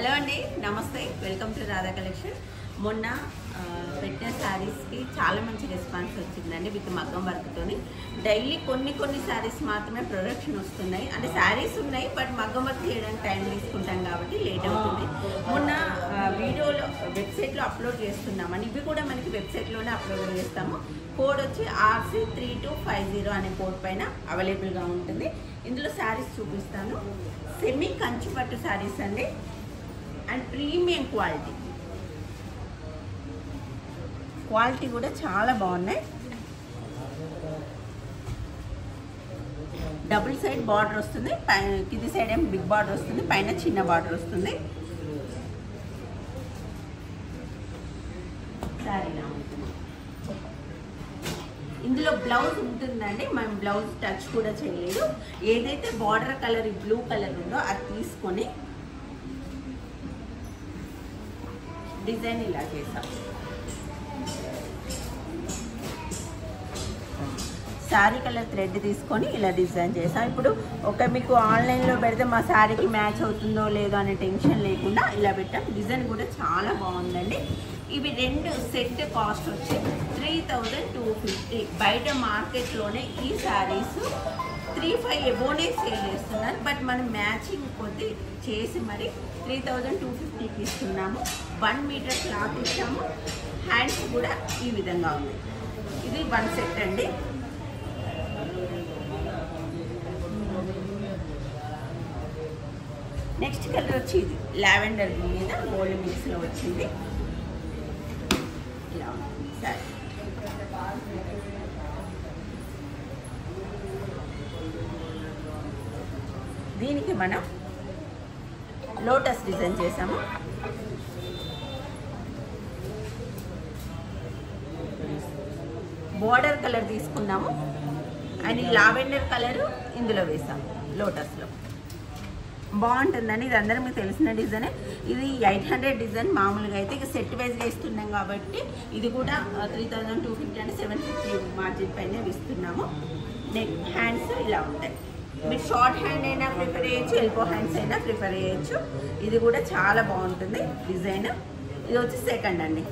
hello అండి నమస్తే welcome to Radha collection మొన్న ఆ, పెట్టిన శారీస్కి చాలా మంచి రెస్పాన్స్ వచ్చిందండి విత్ మగ్గం వర్క్తోని డైలీ కొన్ని కొన్ని శారీస్ మాత్రమే ప్రొడక్షన్ వస్తున్నాయి అంటే శారీస్ ఉన్నాయి బట్ మగ్గం వర్క్ చేయడానికి టైం తీసుకుంటాం కాబట్టి లేట్ అవుతుంది మొన్న ఆ, వీడియోలో వెబ్సైట్లో అప్లోడ్ చేస్తున్నామని ఇవి కూడా మనకి వెబ్సైట్లోనే అప్లోడ్ చేస్తాము కోడ్ వచ్చి RC three two five zero అనే కోడ్ పైన అవైలబుల్గా ఉంటుంది ఇందులో శారీస్ చూపిస్తాను సెమీ కంచి పట్టు శారీస్ అండి అండ్ ప్రీమియం క్వాలిటీ క్వాలిటీ కూడా చాలా బాగున్నాయి డబుల్ సైడ్ బార్డర్ వస్తుంది పైన కింది సైడ్ ఏం బిగ్ బార్డర్ వస్తుంది పైన చిన్న బార్డర్ వస్తుంది సారీ ఇలా ఉంటుంది ఇందులో బ్లౌజ్ ఉంటుందండి మనం బ్లౌజ్ టచ్ కూడా చేయలేదు ఏదైతే బార్డర్ కలర్ బ్లూ కలర్ ఉందో అది తీసుకొని డిజైన్ ఇలా చేసాం శారీ కలర్ థ్రెడ్ తీసుకొని ఇలా డిజైన్ చేసాం ఇప్పుడు ఒక మీకు ఆన్లైన్లో పెడితే మా శారీకి మ్యాచ్ అవుతుందో లేదో అనే టెన్షన్ లేకుండా ఇలా పెట్టాం డిజైన్ కూడా చాలా బాగుందండి ఇవి రెండు సెట్ కాస్ట్ వచ్చి త్రీ థౌజండ్ టూ ఫిఫ్టీ బయట మార్కెట్లోనే ఈ శారీస్ త్రీ ఫైవ్ ఎబోనే సేల్ చేస్తున్నారు బట్ మనం మ్యాచింగ్ కొద్ది చేసి మరి త్రీ థౌజండ్ టూ ఫిఫ్టీకి ఇస్తున్నాము వన్ మీటర్ క్లాత్ ఇచ్చాము హ్యాండ్స్ కూడా ఈ విధంగా ఉంది ఇది వన్ సెట్ అండి నెక్స్ట్ కలర్ వచ్చి ఇది లావెండర్ మీద గోల్డ్ మిక్స్లో వచ్చింది ఇలా ఉంది సరే దీనికి మనం లోటస్ డిజైన్ చేసాము బోర్డర్ కలర్ తీసుకున్నాము అండ్ ఈ లావెండర్ కలర్ ఇందులో వేసాము లోటస్లో బాగుంటుందండి ఇది అందరూ మీకు తెలిసిన డిజైనే ఇది ఎయిట్ హండ్రెడ్ డిజైన్ మామూలుగా అయితే ఇక సెట్ వైజ్గా ఇస్తున్నాం కాబట్టి ఇది కూడా త్రీ థౌజండ్ టూ ఫిఫ్టీ అంటే సెవెన్ ఫిఫ్టీ మార్జిన్ పైన ఇస్తున్నాము నెక్ హ్యాండ్స్ ఇలా ఉంటాయి మీరు షార్ట్ హ్యాండ్ అయినా ప్రిఫర్ చేయొచ్చు ఎల్బో హ్యాండ్స్ అయినా ప్రిఫర్ చేయొచ్చు ఇది కూడా చాలా బాగుంటుంది డిజైన్ ఇది వచ్చి సెకండ్ అండి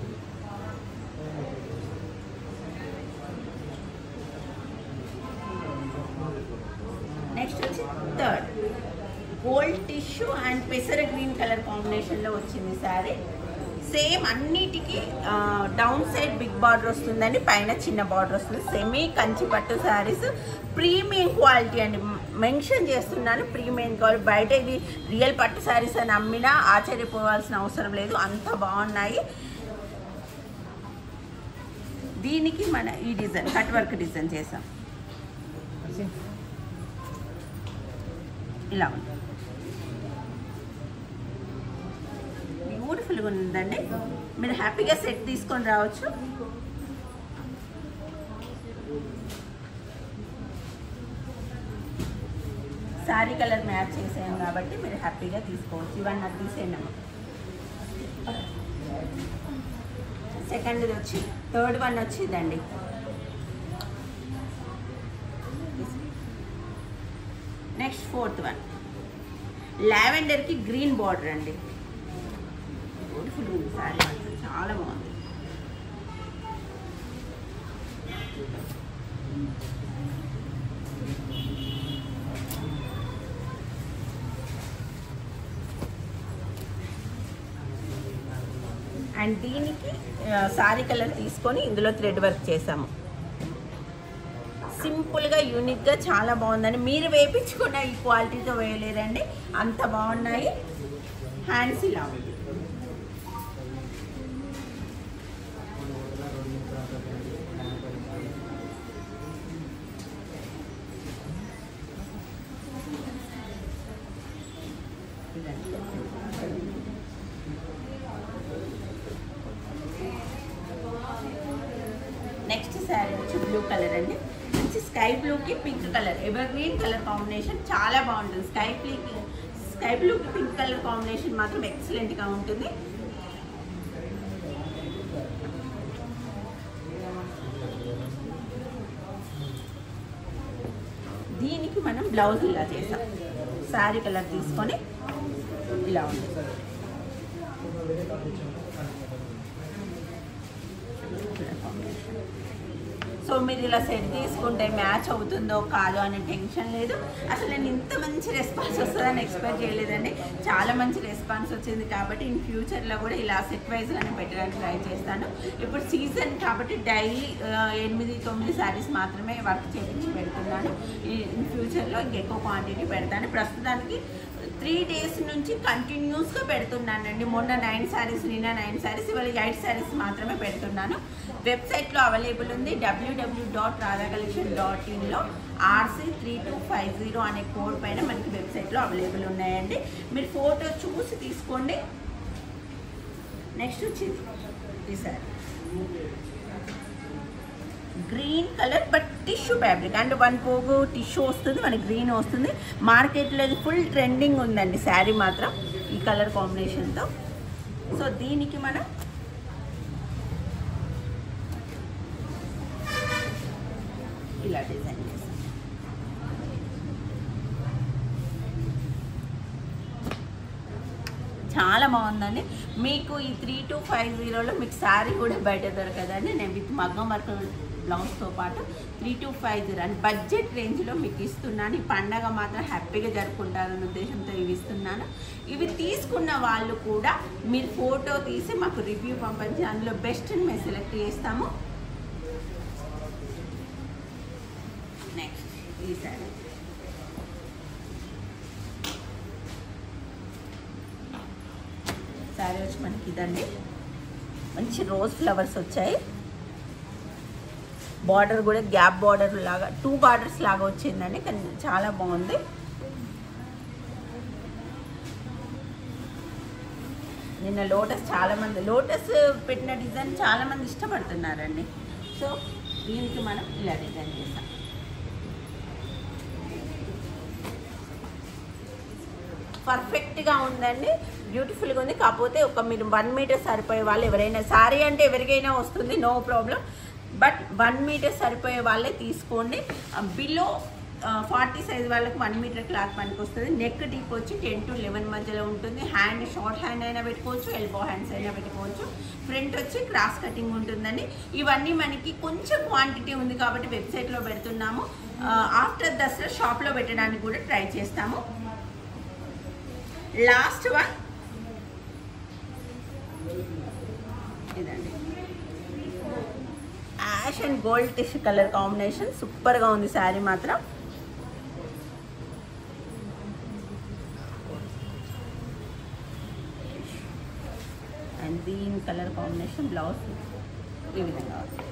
నెక్స్ట్ వచ్చి థర్డ్ గోల్డ్ టిష్యూ అండ్ పెసర గ్రీన్ కలర్ కాంబినేషన్లో వచ్చింది శారీ సేమ్ అన్నిటికీ డౌన్ సైడ్ బిగ్ బార్డర్ వస్తుందండి పైన చిన్న బార్డర్ వస్తుంది సెమీ కంచి పట్టు శారీస్ ప్రీమియం క్వాలిటీ అండి మెన్షన్ చేస్తున్నాను ప్రీమియం క్వాలిటీ బయట ఇది రియల్ పట్టు శారీస్ అని అమ్మినా ఆశ్చర్యపోవాల్సిన అవసరం లేదు అంత బాగున్నాయి దీనికి మన ఈ డిజైన్ కట్ వర్క్ డిజైన్ చేసాం ఇలా ఉంది బ్యూటిఫుల్గా ఉందండి మీరు హ్యాపీగా సెట్ తీసుకొని రావచ్చు శారీ కలర్ మ్యాచ్ చేసాం కాబట్టి మీరు హ్యాపీగా తీసుకోవచ్చు ఇవన్నీ అది తీసేయండి సెకండ్ వచ్చి థర్డ్ వన్ వచ్చిందండి నెక్స్ట్ ఫోర్త్ వన్ లావెండర్కి గ్రీన్ బార్డర్ అండి బ్యూటిఫుల్ ఉంది సారీ మాత్రం చాలా బాగుంది అండ్ దీనికి సారీ కలర్ తీసుకొని ఇందులో థ్రెడ్ వర్క్ చేసాము సింపుల్గా యూనిక్గా చాలా బాగుందండి మీరు వేయించుకున్న ఈ క్వాలిటీతో వేయలేదండి అంత బాగున్నాయి హ్యాండ్స్ ఇలా ఉంది నెక్స్ట్ శారీ వచ్చి బ్లూ కలర్ అండి మంచి స్కై బ్లూకి pink colour ever green colour combination చాలా బాగుంటుంది స్కై బ్లూకి స్కై బ్లూకి పింక్ కలర్ కాంబినేషన్ మాత్రం ఎక్సలెంట్గా ఉంటుంది దీనికి మనం బ్లౌజ్ ఇలా చేసాం శారీ కలర్ తీసుకొని ఇలా ఉంది సో మీరు ఇలా సెట్ తీసుకుంటే మ్యాచ్ అవుతుందో కాదో అనే టెన్షన్ లేదు అసలు నేను ఇంత మంచి రెస్పాన్స్ వస్తుందని ఎక్స్పెక్ట్ చేయలేదండి చాలా మంచి రెస్పాన్స్ వచ్చింది కాబట్టి ఇన్ ఫ్యూచర్లో కూడా ఇలా సెట్ వైజ్గానే పెట్టడానికి ట్రై చేస్తాను ఇప్పుడు సీజన్ కాబట్టి డైలీ ఎనిమిది తొమ్మిది శారీస్ మాత్రమే వర్క్ చేయించి పెడుతున్నాను ఇన్ ఫ్యూచర్లో ఇంకెక్కువ క్వాంటిటీ పెడతాను ప్రస్తుతానికి త్రీ డేస్ నుంచి కంటిన్యూస్గా పెడుతున్నానండి మొన్న నైన్ శారీస్ నిన్న నైన్ శారీస్ ఇవాళ ఎయిట్ శారీస్ మాత్రమే పెడుతున్నాను వెబ్సైట్లో అవైలబుల్ ఉంది W W dot Radha collection dot ఇన్లో RC three two five zero అనే కోడ్ పైన మనకి వెబ్సైట్లో అవైలబుల్ ఉన్నాయండి మీరు ఫోటో చూసి తీసుకోండి నెక్స్ట్ వచ్చింది ఈ saree green colour but tissue fabric and one పోగు టిష్యూ వస్తుంది మనకి గ్రీన్ వస్తుంది మార్కెట్లో ఇది ఫుల్ ట్రెండింగ్ ఉందండి శారీ మాత్రం ఈ కలర్ కాంబినేషన్తో సో దీనికి మనం ఇలా డిజైన్ చేస్తాం చాలా బాగుందండి మీకు ఈ త్రీ టు ఫైవ్ జీరోలో మీకు శారీ కూడా బయట దొరకదండి నేను విత్ మగ్గం వర్క్ బ్లౌజ్తో పాటు three two five zero and budget రేంజ్లో మీకు ఇస్తున్నాను ఈ పండగ మాత్రం హ్యాపీగా జరుపుకుంటారన్న ఉద్దేశంతో ఇవి ఇస్తున్నాను ఇవి తీసుకున్న వాళ్ళు కూడా మీరు ఫోటో తీసి మాకు రివ్యూ పంపించి అందులో బెస్ట్ని మేము సెలెక్ట్ చేస్తాము నెక్స్ట్ ఈ శారీ శారీ వచ్చి మనకి ఇదండి మంచి రోజ్ ఫ్లవర్స్ వచ్చాయి బార్డర్ కూడా గ్యాప్ బార్డర్ లాగా టూ బార్డర్స్ లాగా వచ్చిందండి కానీ చాలా బాగుంది నిన్న లోటస్ చాలా మంది లోటస్ పెట్టిన డిజైన్ చాలా మంది ఇష్టపడుతున్నారండి సో దీనికి మనం ఇలా డిజైన్ చేస్తాం పర్ఫెక్ట్గా ఉందండి బ్యూటిఫుల్గా ఉంది కాకపోతే ఒక మీరు వన్ మీటర్ సరిపోయే వాళ్ళు ఎవరైనా సారీ అంటే ఎవరికైనా వస్తుంది no problem but one meter సరిపోయే వాళ్ళే తీసుకోండి బిలో ఫార్టీ సైజ్ వాళ్ళకి వన్ మీటర్ క్లాత్ పనికి వస్తుంది నెక్ డీప్ వచ్చి టెన్ టు లెవెన్ మధ్యలో ఉంటుంది హ్యాండ్ షార్ట్ హ్యాండ్ అయినా పెట్టుకోవచ్చు ఎల్బో హ్యాండ్స్ అయినా పెట్టుకోవచ్చు ఫ్రంట్ వచ్చి క్రాస్ కటింగ్ ఉంటుందండి ఇవన్నీ మనకి కొంచెం క్వాంటిటీ ఉంది కాబట్టి వెబ్సైట్లో పెడుతున్నాము ఆఫ్టర్ దసరా షాప్లో పెట్టడానికి కూడా ట్రై చేస్తాము లాస్ట్ వన్ ఇదండి ash and gold tissue colour combination సూపర్గా ఉంది శారీ మాత్రం అండ్ దీని కలర్ కాంబినేషన్ బ్లౌజ్ ఈ విధంగా ఉంది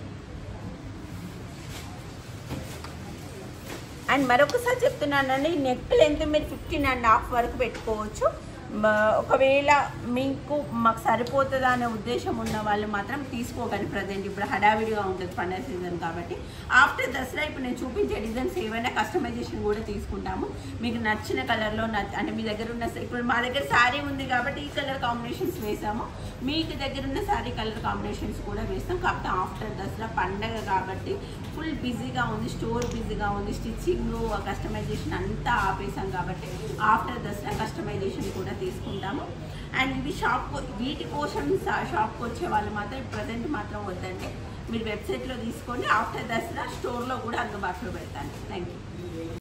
అండ్ మరొకసారి చెప్తున్నానండి నెక్ లెంత్ మీరు ఫిఫ్టీన్ అండ్ హాఫ్ వరకు పెట్టుకోవచ్చు మ- ఒకవేళ మీకు మాకు సరిపోతుందా అనే ఉద్దేశం ఉన్న వాళ్ళు మాత్రం తీసుకోకండి ప్రజెంట్ ఇప్పుడు హడావిడిగా ఉంటుంది పండగ సీజన్ కాబట్టి ఆఫ్టర్ దసరా ఇప్పుడు నేను చూపించే డిజైన్స్ ఏవైనా కస్టమైజేషన్ కూడా తీసుకుంటాము మీకు నచ్చిన కలర్లో నచ్చ అంటే మీ దగ్గర ఉన్న ఇప్పుడు మా దగ్గర శారీ ఉంది కాబట్టి ఈ కలర్ కాంబినేషన్స్ వేసాము మీకు దగ్గర ఉన్న శారీ కలర్ కాంబినేషన్స్ కూడా వేస్తాం కాకపోతే ఆఫ్టర్ దసరా పండగ కాబట్టి ఫుల్ బిజీగా ఉంది స్టోర్ బిజీగా ఉంది స్టిచ్చింగ్ కస్టమైజేషన్ అంతా ఆపేసాం కాబట్టి ఆఫ్టర్ దసరా కస్టమైజేషన్ కూడా తీసుకుంటాము అండ్ ఇవి షాప్ వీటి కోసం షాప్కి వచ్చే వాళ్ళు మాత్రం ప్రజెంట్ మాత్రం వద్దండి మీరు వెబ్సైట్లో తీసుకోండి ఆఫ్టర్ దసరా స్టోర్లో కూడా అందుబాటులో పెడతాను థ్యాంక్ యూ